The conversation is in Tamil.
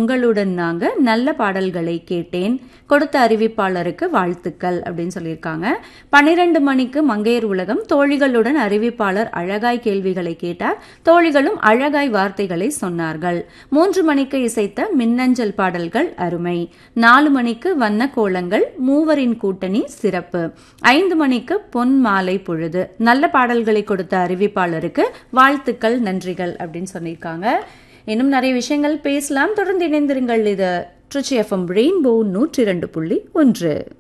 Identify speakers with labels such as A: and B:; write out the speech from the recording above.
A: உங்களுடன் நாங்க நல்ல பாடல்களை கேட்டேன் கொடுத்த அறிவிப்பாளருக்கு வாழ்த்துக்கள் அப்படின்னு சொல்லியிருக்காங்க பன்னிரண்டு மணிக்கு மங்கையர் உலகம் தோழிகளுடன் அறிவிப்பாளர் அழகாய் கேள்விகளை கேட்டார் தோழிகளும் அழகாய் வார்த்தைகளை சொன்னார்கள் மூன்று மணிக்கு இசைத்த மின்னஞ்சல் பாடல்கள் அருமை நாலு மணிக்கு வண்ண கோலங்கள் மூவரின் கூட்டணி சிறப்பு ஐந்து மணிக்கு பொன் மாலை பொழுது நல்ல பாடல்களை கொடுத்த அறிவிப்பாளருக்கு வாழ்த்துக்கள் நன்றிகள் அப்படின்னு சொல்லியிருக்காங்க இன்னும் நிறைய விஷயங்கள் பேசலாம் தொடர்ந்து இணைந்திருங்கள் இது ட்ரிச்சி எஃப்எம் ரெயின்போ நூற்றி இரண்டு புள்ளி ஒன்று